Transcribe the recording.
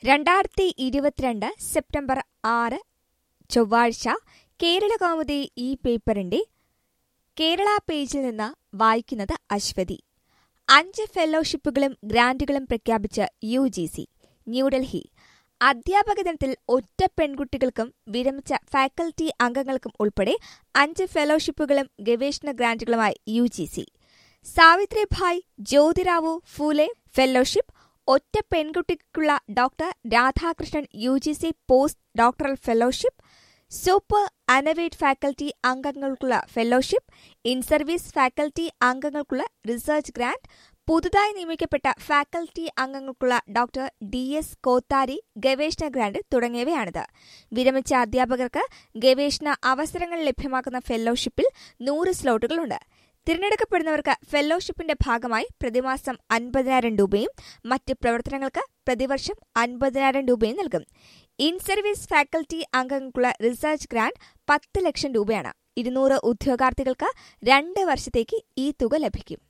രണ്ടായിരത്തി ഇരുപത്തിരണ്ട് സെപ്റ്റംബർ ആറ് ചൊവ്വാഴ്ച കേരളകൗമുദി ഈ പേപ്പറിന്റെ കേരള പേജിൽ നിന്ന് വായിക്കുന്നത് അശ്വതി അഞ്ച് ഫെലോഷിപ്പുകളും ഗ്രാന്റുകളും പ്രഖ്യാപിച്ച് യു ജി സി ന്യൂഡൽഹി അധ്യാപക ദിനത്തിൽ ഒറ്റ പെൺകുട്ടികൾക്കും വിരമിച്ച ഫാക്കൽറ്റി അംഗങ്ങൾക്കും ഉൾപ്പെടെ അഞ്ച് ഫെലോഷിപ്പുകളും ഗവേഷണ ഗ്രാന്റുകളുമായി U G C Savitribai Jyotirao Phule fellowship ഒറ്റ പെൺകുട്ടിക്കുള്ള doctor Radhakrishnan U G C post doctoral fellowship superannuated faculty അംഗങ്ങൾക്കുള്ള ഫെലോഷിപ്പ് ഇൻ സർവീസ് ഫാക്കൽറ്റി അംഗങ്ങൾക്കുള്ള റിസർച്ച് ഗ്രാന്റ് പുതുതായി നിയമിക്കപ്പെട്ട ഫാക്കൽറ്റി അംഗങ്ങൾക്കുള്ള ഡോക്ടർ ഡി എസ് കോത്താരി ഗവേഷണ ഗ്രാന്റ് തുടങ്ങിയവയാണിത് വിരമിച്ച അധ്യാപകർക്ക് ഗവേഷണ അവസരങ്ങൾ ലഭ്യമാക്കുന്ന ഫെലോഷിപ്പിൽ നൂറ് സ്ലോട്ടുകളുണ്ട് തിരഞ്ഞെടുക്കപ്പെടുന്നവർക്ക് ഫെലോഷിപ്പിന്റെ ഭാഗമായി പ്രതിമാസം അൻപതിനായിരം രൂപയും മറ്റ് പ്രവർത്തനങ്ങൾക്ക് പ്രതിവർഷം അൻപതിനായിരം രൂപയും നൽകും ഇൻ സർവീസ് ഫാക്കൽറ്റി അംഗങ്ങൾക്കുള്ള റിസർച്ച് ഗ്രാന്റ് പത്ത് ലക്ഷം രൂപയാണ് ഇരുന്നൂറ് ഉദ്യോഗാർത്ഥികൾക്ക് രണ്ട് വർഷത്തേക്ക് ഈ തുക ലഭിക്കും